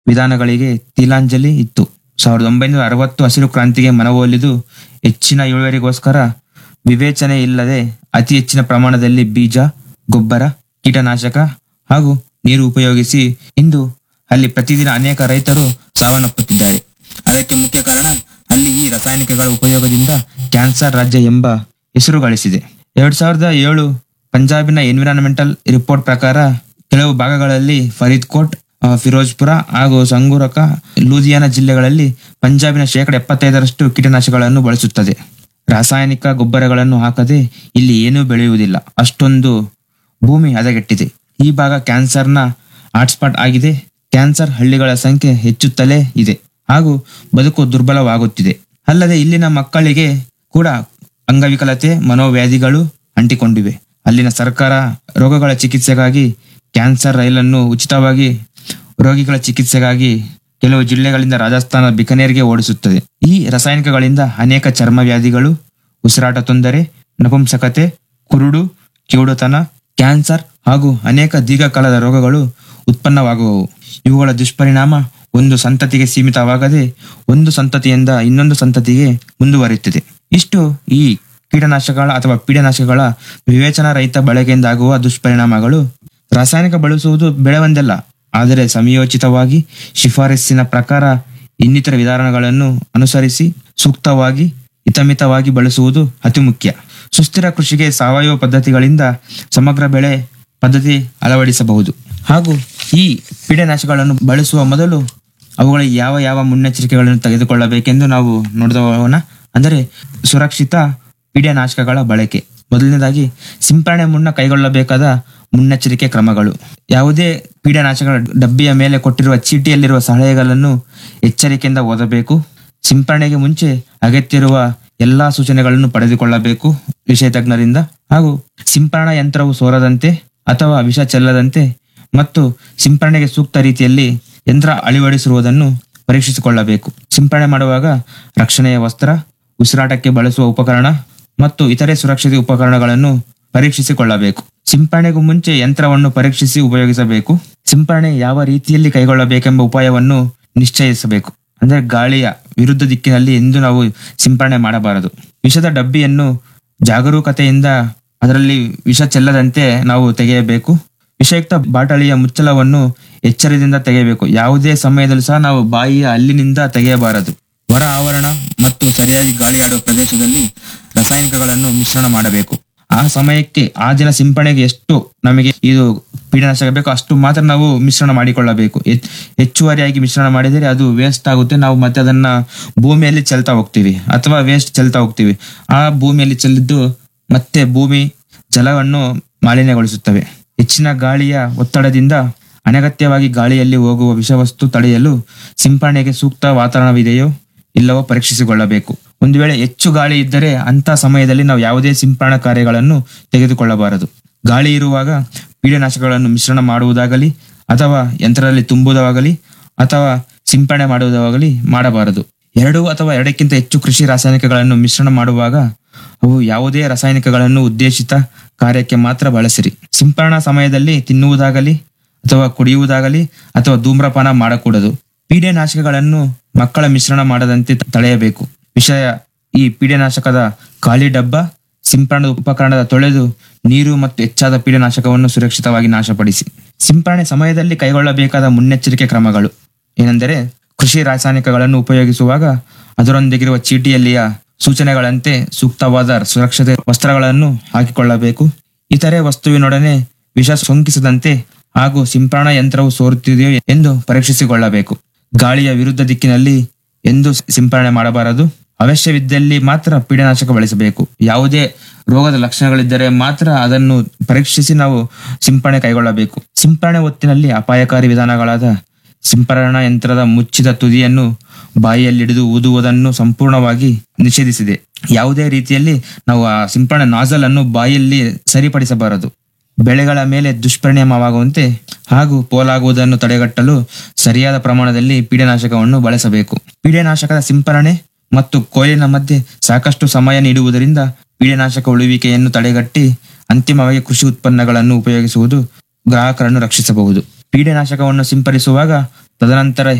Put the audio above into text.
ವಿಧಾನಗಳಿಗೆ ತಿಲಾಂಜಲಿ ಇತ್ತು ಸಾವಿರದ ಒಂಬೈನೂರ ಅರವತ್ತು ಹಸಿರು ಕ್ರಾಂತಿಗೆ ಮನವೊಲಿದು ಹೆಚ್ಚಿನ ಇಳುವರಿಗೋಸ್ಕರ ವಿವೇಚನೆ ಇಲ್ಲದೆ ಅತಿ ಹೆಚ್ಚಿನ ಪ್ರಮಾಣದಲ್ಲಿ ಬೀಜ ಗೊಬ್ಬರ ಕೀಟನಾಶಕ ಹಾಗೂ ನೀರು ಉಪಯೋಗಿಸಿ ಇಂದು ಅಲ್ಲಿ ಪ್ರತಿದಿನ ಅನೇಕ ರೈತರು ಸಾವನ್ನಪ್ಪುತ್ತಿದ್ದಾರೆ ಅದಕ್ಕೆ ಮುಖ್ಯ ಕಾರಣ ಅಲ್ಲಿ ಈ ರಾಸಾಯನಿಕಗಳ ಉಪಯೋಗದಿಂದ ಕ್ಯಾನ್ಸರ್ ರಾಜ್ಯ ಎಂಬ ಹೆಸರು ಗಳಿಸಿದೆ ಎರಡ್ ಸಾವಿರದ ಏಳು ಪಂಜಾಬಿನ ಎನ್ವಿರಾನ್ಮೆಂಟಲ್ ರಿಪೋರ್ಟ್ ಪ್ರಕಾರ ಕೆಲವು ಭಾಗಗಳಲ್ಲಿ ಫರೀದ್ಕೋಟ್ ಆ, ಫಿರೋಜ್ಪುರ ಹಾಗೂ ಸಂಗೂರಕ ಲೂಧಿಯಾನ ಜಿಲ್ಲೆಗಳಲ್ಲಿ ಪಂಜಾಬಿನ ಶೇಕಡ ಎಪ್ಪತ್ತೈದರಷ್ಟು ಕೀಟನಾಶಕಗಳನ್ನು ಬಳಸುತ್ತದೆ ರಾಸಾಯನಿಕ ಗೊಬ್ಬರಗಳನ್ನು ಹಾಕದೆ ಇಲ್ಲಿ ಏನೂ ಬೆಳೆಯುವುದಿಲ್ಲ ಅಷ್ಟೊಂದು ಭೂಮಿ ಹದಗೆಟ್ಟಿದೆ ಈ ಭಾಗ ಕ್ಯಾನ್ಸರ್ನ ಹಾಟ್ಸ್ಪಾಟ್ ಆಗಿದೆ ಕ್ಯಾನ್ಸರ್ ಹಳ್ಳಿಗಳ ಸಂಖ್ಯೆ ಹೆಚ್ಚುತ್ತಲೇ ಇದೆ ಹಾಗೂ ಬದುಕು ದುರ್ಬಲವಾಗುತ್ತಿದೆ ಅಲ್ಲದೆ ಇಲ್ಲಿನ ಮಕ್ಕಳಿಗೆ ಕೂಡ ಅಂಗವಿಕಲತೆ ಮನೋವ್ಯಾಧಿಗಳು ಅಂಟಿಕೊಂಡಿವೆ ಅಲ್ಲಿನ ಸರ್ಕಾರ ರೋಗಗಳ ಚಿಕಿತ್ಸೆಗಾಗಿ ಕ್ಯಾನ್ಸರ್ ರೈಲನ್ನು ಉಚಿತವಾಗಿ ರೋಗಿಗಳ ಚಿಕಿತ್ಸೆಗಾಗಿ ಕೆಲವು ಜಿಲ್ಲೆಗಳಿಂದ ರಾಜಸ್ಥಾನ ಬಿಕನೇರ್ಗೆ ಓಡಿಸುತ್ತದೆ ಈ ರಾಸಾಯನಿಕಗಳಿಂದ ಅನೇಕ ಚರ್ಮ ವ್ಯಾಧಿಗಳು ಉಸಿರಾಟ ತೊಂದರೆ ನಪುಂಸಕತೆ ಕುರುಡು ಕಿವುಡುತನ ಕ್ಯಾನ್ಸರ್ ಹಾಗೂ ಅನೇಕ ದೀರ್ಘಕಾಲದ ರೋಗಗಳು ಉತ್ಪನ್ನವಾಗುವವು ಇವುಗಳ ದುಷ್ಪರಿಣಾಮ ಒಂದು ಸಂತತಿಗೆ ಸೀಮಿತವಾಗದೆ ಒಂದು ಸಂತತಿಯಿಂದ ಇನ್ನೊಂದು ಸಂತತಿಗೆ ಮುಂದುವರಿಯುತ್ತದೆ ಇಷ್ಟು ಈ ಕೀಟನಾಶಕಗಳ ಅಥವಾ ಪೀಡನಾಶಕಗಳ ವಿವೇಚನಾ ರಹಿತ ಬಳಕೆಯಿಂದಾಗುವ ದುಷ್ಪರಿಣಾಮಗಳು ರಾಸಾಯನಿಕ ಬಳಸುವುದು ಬೆಳೆವಂದಲ್ಲ ಆದರೆ ಸಮಯೋಚಿತವಾಗಿ ಶಿಫಾರಸ್ಸಿನ ಪ್ರಕಾರ ಇನ್ನಿತರ ವಿಧಾನಗಳನ್ನು ಅನುಸರಿಸಿ ಸೂಕ್ತವಾಗಿ ಹಿತಮಿತವಾಗಿ ಬಳಸುವುದು ಅತಿ ಮುಖ್ಯ ಸುಸ್ಥಿರ ಕೃಷಿಗೆ ಸಾವಯವ ಪದ್ಧತಿಗಳಿಂದ ಸಮಗ್ರ ಬೆಳೆ ಪದ್ಧತಿ ಅಳವಡಿಸಬಹುದು ಹಾಗೂ ಈ ಪೀಡನಾಶಕಗಳನ್ನು ಬಳಸುವ ಮೊದಲು ಅವುಗಳ ಯಾವ ಯಾವ ಮುನ್ನೆಚ್ಚರಿಕೆಗಳನ್ನು ತೆಗೆದುಕೊಳ್ಳಬೇಕೆಂದು ನಾವು ನೋಡಿದವನ ಅಂದರೆ ಸುರಕ್ಷಿತ ಪೀಡನಾಶಕಗಳ ಬಳಕೆ ಮೊದಲನೇದಾಗಿ ಸಿಂಪರಣೆ ಮುನ್ನ ಕೈಗೊಳ್ಳಬೇಕಾದ ಮುನ್ನೆಚ್ಚರಿಕೆ ಕ್ರಮಗಳು ಯಾವುದೇ ಪೀಡನಾಶಕಗಳ ಡಬ್ಬಿಯ ಮೇಲೆ ಕೊಟ್ಟಿರುವ ಚೀಟಿಯಲ್ಲಿರುವ ಸಲಹೆಗಳನ್ನು ಎಚ್ಚರಿಕೆಯಿಂದ ಓದಬೇಕು ಸಿಂಪರಣೆಗೆ ಮುಂಚೆ ಅಗತ್ಯ ಇರುವ ಎಲ್ಲಾ ಸೂಚನೆಗಳನ್ನು ಪಡೆದುಕೊಳ್ಳಬೇಕು ವಿಷಯ ತಜ್ಞರಿಂದ ಹಾಗೂ ಸಿಂಪರಣಾ ಯಂತ್ರವು ಸೋರದಂತೆ ಅಥವಾ ವಿಷ ಚೆಲ್ಲದಂತೆ ಮತ್ತು ಸಿಂಪರಣೆಗೆ ಸೂಕ್ತ ರೀತಿಯಲ್ಲಿ ಯಂತ್ರ ಅಳವಡಿಸಿರುವುದನ್ನು ಪರೀಕ್ಷಿಸಿಕೊಳ್ಳಬೇಕು ಸಿಂಪರಣೆ ಮಾಡುವಾಗ ರಕ್ಷಣೆಯ ವಸ್ತ್ರ ಉಸಿರಾಟಕ್ಕೆ ಬಳಸುವ ಉಪಕರಣ ಮತ್ತು ಇತರೆ ಸುರಕ್ಷತೆ ಉಪಕರಣಗಳನ್ನು ಪರೀಕ್ಷಿಸಿಕೊಳ್ಳಬೇಕು ಸಿಂಪರಣೆಗೂ ಮುಂಚೆ ಯಂತ್ರವನ್ನು ಪರೀಕ್ಷಿಸಿ ಉಪಯೋಗಿಸಬೇಕು ಸಿಂಪರಣೆ ಯಾವ ರೀತಿಯಲ್ಲಿ ಕೈಗೊಳ್ಳಬೇಕೆಂಬ ಉಪಾಯವನ್ನು ನಿಶ್ಚಯಿಸಬೇಕು ಅಂದ್ರೆ ಗಾಳಿಯ ವಿರುದ್ಧ ದಿಕ್ಕಿನಲ್ಲಿ ಎಂದು ನಾವು ಸಿಂಪರಣೆ ಮಾಡಬಾರದು ವಿಷದ ಡಬ್ಬಿಯನ್ನು ಜಾಗರೂಕತೆಯಿಂದ ಅದರಲ್ಲಿ ವಿಷ ಚೆಲ್ಲದಂತೆ ನಾವು ತೆಗೆಯಬೇಕು ವಿಷಯುಕ್ತ ಬಾಟಲಿಯ ಮುಚ್ಚಳವನ್ನು ಎಚ್ಚರದಿಂದ ತೆಗೆಯಬೇಕು ಯಾವುದೇ ಸಮಯದಲ್ಲೂ ಸಹ ನಾವು ಬಾಯಿಯ ಹಲ್ಲಿನಿಂದ ತೆಗೆಯಬಾರದು ಹೊರ ಆವರಣ ಮತ್ತು ಸರಿಯಾಗಿ ಗಾಳಿಯಾಡುವ ಪ್ರದೇಶದಲ್ಲಿ ರಾಸಾಯನಿಕಗಳನ್ನು ಮಿಶ್ರಣ ಮಾಡಬೇಕು ಆ ಸಮಯಕ್ಕೆ ಆ ದಿನ ಸಿಂಪರಣೆಗೆ ಎಷ್ಟು ನಮಗೆ ಇದು ಪೀಡನಾಶಕ ಬೇಕು ಅಷ್ಟು ಮಾತ್ರ ನಾವು ಮಿಶ್ರಣ ಮಾಡಿಕೊಳ್ಳಬೇಕು ಹೆಚ್- ಹೆಚ್ಚುವರಿಯಾಗಿ ಮಿಶ್ರಣ ಮಾಡಿದರೆ ಅದು ವೇಸ್ಟ್ ಆಗುತ್ತೆ ನಾವು ಮತ್ತೆ ಅದನ್ನ ಭೂಮಿಯಲ್ಲಿ ಚೆಲ್ತಾ ಹೋಗ್ತೀವಿ ಅಥವಾ ವೇಸ್ಟ್ ಚೆಲ್ತಾ ಹೋಗ್ತೀವಿ ಆ ಭೂಮಿಯಲ್ಲಿ ಚೆಲ್ಲಿದ್ದು ಮತ್ತೆ ಭೂಮಿ ಜಲವನ್ನು ಮಾಲಿನ್ಯಗೊಳಿಸುತ್ತವೆ ಹೆಚ್ಚಿನ ಗಾಳಿಯ ಒತ್ತಡದಿಂದ ಅನಗತ್ಯವಾಗಿ ಗಾಳಿಯಲ್ಲಿ ಹೋಗುವ ವಿಷವಸ್ತು ತಡೆಯಲು ಸಿಂಪರಣೆಗೆ ಸೂಕ್ತ ವಾತಾವರಣವಿದೆಯೋ ಇಲ್ಲವೋ ಪರೀಕ್ಷಿಸಿಕೊಳ್ಳಬೇಕು ಒಂದು ವೇಳೆ ಹೆಚ್ಚು ಗಾಳಿ ಇದ್ದರೆ ಅಂತ ಸಮಯದಲ್ಲಿ ನಾವು ಯಾವುದೇ ಸಿಂಪರಣಾ ಕಾರ್ಯಗಳನ್ನು ತೆಗೆದುಕೊಳ್ಳಬಾರದು ಗಾಳಿ ಇರುವಾಗ ಪೀಡನಾಶಕಗಳನ್ನು ಮಿಶ್ರಣ ಮಾಡುವುದಾಗಲಿ ಅಥವಾ ಯಂತ್ರದಲ್ಲಿ ತುಂಬುವುದಾಗಲಿ ಅಥವಾ ಸಿಂಪರಣೆ ಮಾಡುವುದಾಗಲಿ ಮಾಡಬಾರದು ಎರಡು ಅಥವಾ ಎರಡಕ್ಕಿಂತ ಹೆಚ್ಚು ಕೃಷಿ ರಾಸಾಯನಿಕಗಳನ್ನು ಮಿಶ್ರಣ ಮಾಡುವಾಗ ಅವು ಯಾವುದೇ ರಾಸಾಯನಿಕಗಳನ್ನು ಉದ್ದೇಶಿತ ಕಾರ್ಯಕ್ಕೆ ಮಾತ್ರ ಬಳಸಿರಿ ಸಿಂಪರಣಾ ಸಮಯದಲ್ಲಿ ತಿನ್ನುವುದಾಗಲಿ ಅಥವಾ ಕುಡಿಯುವುದಾಗಲಿ ಅಥವಾ ಧೂಮ್ರಪಾನ ಮಾಡಕೂಡದು ಪೀಡೆನಾಶಕಗಳನ್ನು ಮಕ್ಕಳ ಮಿಶ್ರಣ ಮಾಡದಂತೆ ತಡೆಯಬೇಕು ವಿಷಯ ಈ ಪೀಡೆನಾಶಕದ ಖಾಲಿ ಡಬ್ಬ ಸಿಂಪರಣದ ಉಪಕರಣದ ತೊಳೆದು ನೀರು ಮತ್ತು ಹೆಚ್ಚಾದ ಪೀಡನಾಶಕವನ್ನು ಸುರಕ್ಷಿತವಾಗಿ ನಾಶಪಡಿಸಿ ಸಿಂಪರಣೆ ಸಮಯದಲ್ಲಿ ಕೈಗೊಳ್ಳಬೇಕಾದ ಮುನ್ನೆಚ್ಚರಿಕೆ ಕ್ರಮಗಳು ಏನೆಂದರೆ ಕೃಷಿ ರಾಸಾಯನಿಕಗಳನ್ನು ಉಪಯೋಗಿಸುವಾಗ ಅದರೊಂದಿಗಿರುವ ಚೀಟಿಯಲ್ಲಿಯ ಸೂಚನೆಗಳಂತೆ ಸೂಕ್ತವಾದ ಸುರಕ್ಷತೆ ವಸ್ತ್ರಗಳನ್ನು ಹಾಕಿಕೊಳ್ಳಬೇಕು ಇತರೆ ವಸ್ತುವಿನೊಡನೆ ವಿಷ ಸೋಂಕಿಸದಂತೆ ಹಾಗೂ ಸಿಂಪರಣಾ ಯಂತ್ರವು ಸೋರುತ್ತಿದೆಯೋ ಎಂದು ಪರೀಕ್ಷಿಸಿಕೊಳ್ಳಬೇಕು ಗಾಳಿಯ ವಿರುದ್ಧ ದಿಕ್ಕಿನಲ್ಲಿ ಎಂದು ಸಿಂಪರಣೆ ಮಾಡಬಾರದು ಅವಶ್ಯವಿದ್ದಲ್ಲಿ ಮಾತ್ರ ಪೀಡನಾಶಕ ಬಳಸಬೇಕು ಯಾವುದೇ ರೋಗದ ಲಕ್ಷಣಗಳಿದ್ದರೆ ಮಾತ್ರ ಅದನ್ನು ಪರೀಕ್ಷಿಸಿ ನಾವು ಸಿಂಪರಣೆ ಕೈಗೊಳ್ಳಬೇಕು ಸಿಂಪರಣೆ ಹೊತ್ತಿನಲ್ಲಿ ಅಪಾಯಕಾರಿ ವಿಧಾನಗಳಾದ ಸಿಂಪರಣಾ ಯಂತ್ರದ ಮುಚ್ಚಿದ ತುದಿಯನ್ನು ಬಾಯಿಯಲ್ಲಿ ಹಿಡಿದು ಊದುವುದನ್ನು ಸಂಪೂರ್ಣವಾಗಿ ನಿಷೇಧಿಸಿದೆ ಯಾವುದೇ ರೀತಿಯಲ್ಲಿ ನಾವು ಆ ಸಿಂಪರಣೆ ನಾಜಲ್ ಅನ್ನು ಬಾಯಲ್ಲಿ ಸರಿಪಡಿಸಬಾರದು ಬೆಳೆಗಳ ಮೇಲೆ ದುಷ್ಪರಿಣಾಮವಾಗುವಂತೆ ಹಾಗೂ ಪೋಲಾಗುವುದನ್ನು ತಡೆಗಟ್ಟಲು ಸರಿಯಾದ ಪ್ರಮಾಣದಲ್ಲಿ ಪೀಡನಾಶಕವನ್ನು ಬಳಸಬೇಕು ಪೀಡನಾಶಕದ ಸಿಂಪರಣೆ ಮತ್ತು ಕೊಯ್ಲಿನ ಮಧ್ಯೆ ಸಾಕಷ್ಟು ಸಮಯ ನೀಡುವುದರಿಂದ ಪೀಡನಾಶಕ ಉಳುವಿಕೆಯನ್ನು ತಡೆಗಟ್ಟಿ ಅಂತಿಮವಾಗಿ ಕೃಷಿ ಉತ್ಪನ್ನಗಳನ್ನು ಉಪಯೋಗಿಸುವುದು ಗ್ರಾಹಕರನ್ನು ರಕ್ಷಿಸಬಹುದು ಪೀಡನಾಶಕವನ್ನು ಸಿಂಪಡಿಸುವಾಗ ತದನಂತರ